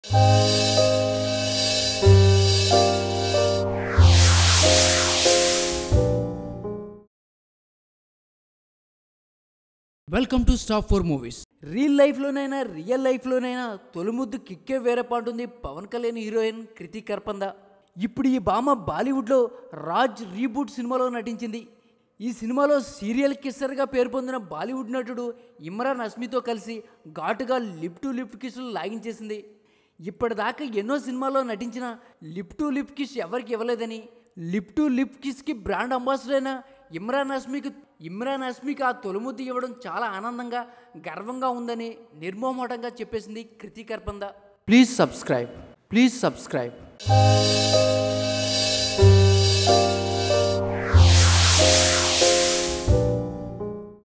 welcome to stop four movies real లైఫ్లోనైనా real లైఫ్లోనైనా తొలిముద్దు కిక్కే వేరే పాటుంది పవన్ కళ్యాణ్ హీరోయిన్ కృతి కర్పంద ఇప్పుడు ఈ భామ బాలీవుడ్లో రాజ్ రీబూట్ సినిమాలో నటించింది ఈ సినిమాలో సీరియల్ కిస్సర్గా పేరు పొందిన బాలీవుడ్ నటుడు ఇమ్రాన్ హస్మీతో కలిసి ఘాటుగా లిప్ టు లిప్ కిస్లు లాగించేసింది ఇప్పటిదాకా ఎన్నో సినిమాల్లో నటించిన లిప్ టు లిప్ కిస్ ఎవరికి ఇవ్వలేదని లిప్ టు లిప్ కిస్కి బ్రాండ్ అంబాసిడర్ అయిన ఇమ్రాన్ హస్మీకి ఇమ్రాన్ హస్మీకి ఆ తొలిముద్దు ఇవ్వడం చాలా ఆనందంగా గర్వంగా ఉందని నిర్మోహమాటంగా చెప్పేసింది Kriti Kharbanda please subscribe please subscribe